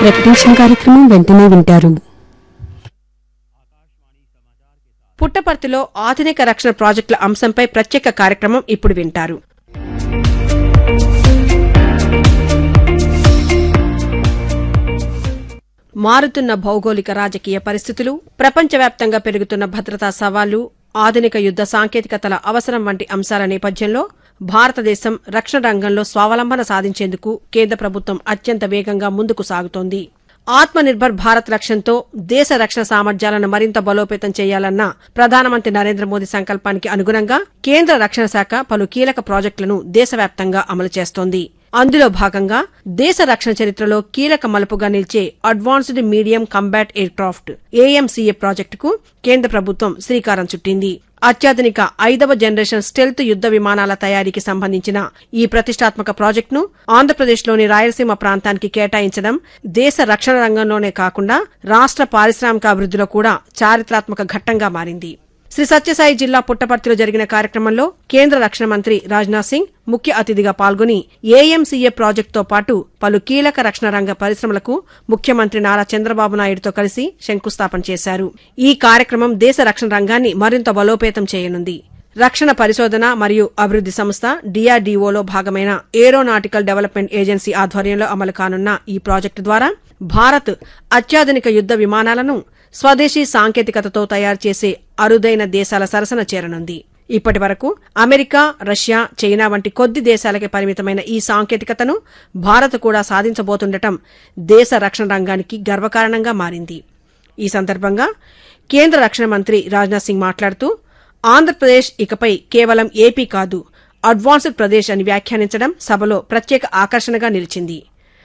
ప్రకటించిన కార్యక్రమం వెంటనే వింటారు పుట్టపర్తిలో ఆధునిక రక్షణ ప్రాజెక్టుల అంశంపై ప్రత్యేక కార్యక్రమం ఇప్పుడు వింటారు మారుతున్న భౌగోళిక రాజకీయ పరిస్థితులు ప్రపంచవ్యాప్తంగా పెరుగుతున్న భద్రతా సవాళ్లు ఆధునిక యుద్ద సాంకేతికతల అవసరం వంటి అంశాల నేపథ్యంలో భారతదేశం రక్షణ రంగంలో స్వావలంబన సాధించేందుకు కేంద్ర ప్రభుత్వం అత్యంత వేగంగా ముందుకు సాగుతోంది ఆత్మ నిర్భర్ భారత్ లక్ష్యంతో దేశ రక్షణ సామర్థ్యాలను మరింత బలోపేతం చేయాలన్న ప్రధానమంత్రి నరేంద్ర మోదీ సంకల్పానికి అనుగుణంగా కేంద్ర రక్షణ శాఖ పలు కీలక ప్రాజెక్టులను దేశవ్యాప్తంగా అమలు చేస్తోంది అందులో భాగంగా దేశ రక్షణ చరిత్రలో కీలక మలుపుగా నిలిచే advanced medium combat aircraft AMCA ప్రాజెక్టుకు కేంద్ర ప్రభుత్వం శ్రీకారం చుట్టింది అత్యాధునిక ఐదవ జనరేషన్ స్టెల్త్ యుద్ద విమానాల తయారీకి సంబంధించిన ఈ ప్రతిష్టాత్మక ప్రాజెక్టును ఆంధ్రప్రదేశ్లోని రాయలసీమ ప్రాంతానికి కేటాయించడం దేశ రక్షణ రంగంలోనే కాకుండా రాష్ట్ర పారిశ్రామికాభివృద్ధిలో కూడా చారిత్రాత్మక ఘట్టంగా మారింది శ్రీ సత్యసాయి జిల్లా పుట్టపర్తిలో జరిగిన కార్యక్రమంలో కేంద్ర రక్షణ మంత్రి రాజ్నాథ్ సింగ్ ముఖ్య అతిథిగా పాల్గొని ఏఎంసీఏ ప్రాజెక్టుతో పాటు పలు కీలక రక్షణ రంగ పరిశ్రమలకు ముఖ్యమంత్రి నారా చంద్రబాబు నాయుడుతో కలిసి శంకుస్థాపన చేశారు ఈ కార్యక్రమం దేశ రక్షణ రంగాన్ని మరింత బలోపేతం చేయనుంది రక్షణ పరిశోధన మరియు అభివృద్ది సంస్థ డిఆర్డీఓలో భాగమైన ఏరోనాటికల్ డెవలప్మెంట్ ఏజెన్సీ ఆధ్వర్యంలో అమలు కానున్న ఈ ప్రాజెక్టు ద్వారా భారత్ అత్యాధునిక యుద్ద విమానాలను స్వదేశీ సాంకేతికతతో తయారు చేసే అరుదైన దేశాల సరసన చేరనుంది ఇప్పటి వరకు అమెరికా రష్యా చైనా వంటి కొద్ది దేశాలకే పరిమితమైన ఈ సాంకేతికతను భారత్ కూడా సాధించబోతుండటం దేశ రక్షణ రంగానికి గర్వకారణంగా మారింది ఈ సందర్భంగా కేంద్ర రక్షణ మంత్రి రాజ్నాథ్ సింగ్ మాట్లాడుతూ ఆంధ్రప్రదేశ్ ఇకపై కేవలం ఏపీ కాదు అడ్వాన్స్డ్ ప్రదేశ్ అని వ్యాఖ్యానించడం సభలో ప్రత్యేక ఆకర్షణగా నిలిచింది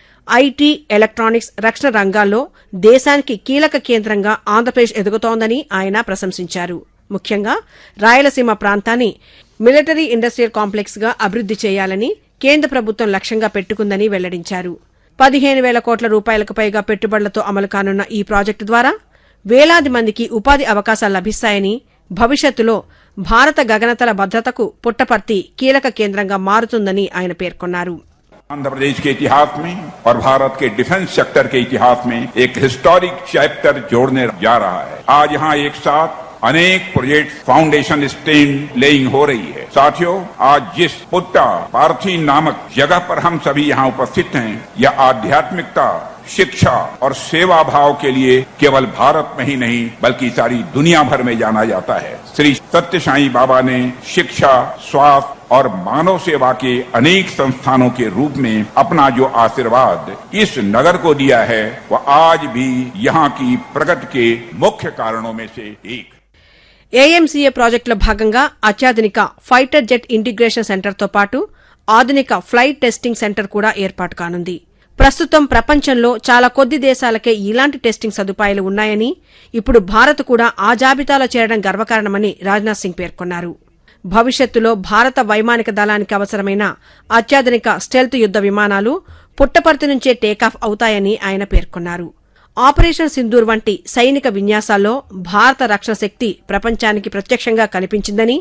ఐటీ ఎలక్ట్రానిక్స్ రక్షణ రంగాల్లో దేశానికి కీలక కేంద్రంగా ఆంధ్రప్రదేశ్ ఎదుగుతోందని ఆయన ప్రశంసించారు ముఖ్యంగా రాయలసీమ ప్రాంతాన్ని మిలిటరీ ఇండస్ట్రియల్ కాంప్లెక్స్ గా అభివృద్ది చేయాలని కేంద్ర ప్రభుత్వం లక్ష్యంగా పెట్టుకుందని వెల్లడించారు పదిహేను వేల కోట్ల రూపాయలకు పైగా పెట్టుబడులతో అమలు కానున్న ఈ ప్రాజెక్టు ద్వారా వేలాది మందికి ఉపాధి అవకాశాలు లభిస్తాయని భవిష్యత్తులో భారత గగనతల భద్రతకు పుట్టపర్తి కీలక కేంద్రంగా మారుతుందని ఆయన పేర్కొన్నారు आंध्र प्रदेश के इतिहास में और भारत के डिफेंस सेक्टर के इतिहास में एक हिस्टोरिक चैप्टर जोड़ने जा रहा है आज यहाँ एक साथ अनेक प्रोजेक्ट फाउंडेशन स्टेन लेइंग हो रही है साथियों आज जिस पुट्टा पार्थी नामक जगह पर हम सभी यहाँ उपस्थित हैं यह आध्यात्मिकता शिक्षा और सेवा भाव के लिए केवल भारत में ही नहीं बल्कि सारी दुनिया भर में जाना जाता है श्री सत्य साई बाबा ने शिक्षा स्वास्थ्य और मानव सेवा के अनेक संस्थानों के रूप में अपना जो आशीर्वाद इस नगर को दिया है वह आज भी यहाँ की प्रगति के मुख्य कारणों में से एक ఏఎంసీఏ ప్రాజెక్టులో భాగంగా అత్యాధునిక ఫైటర్ జెట్ ఇంటిగ్రేషన్ సెంటర్తో పాటు ఆధునిక ఫ్లైట్ టెస్టింగ్ సెంటర్ కూడా ఏర్పాటు కానుంది ప్రస్తుతం ప్రపంచంలో చాలా కొద్ది దేశాలకే ఇలాంటి టెస్టింగ్ సదుపాయాలు ఉన్నాయని ఇప్పుడు భారత్ కూడా ఆ జాబితాలో చేరడం గర్వకారణమని రాజ్నాథ్ సింగ్ పేర్కొన్నారు భవిష్యత్తులో భారత వైమానిక దళానికి అవసరమైన అత్యాధునిక స్టెల్త్ యుద్ద విమానాలు పుట్టపర్తి నుంచే టేకాఫ్ అవుతాయని ఆయన పేర్కొన్నారు ఆపరేషన్ సింధూర్ వంటి సైనిక విన్యాసాల్లో భారత రక్షణ శక్తి ప్రపంచానికి ప్రత్యక్షంగా కనిపించిందని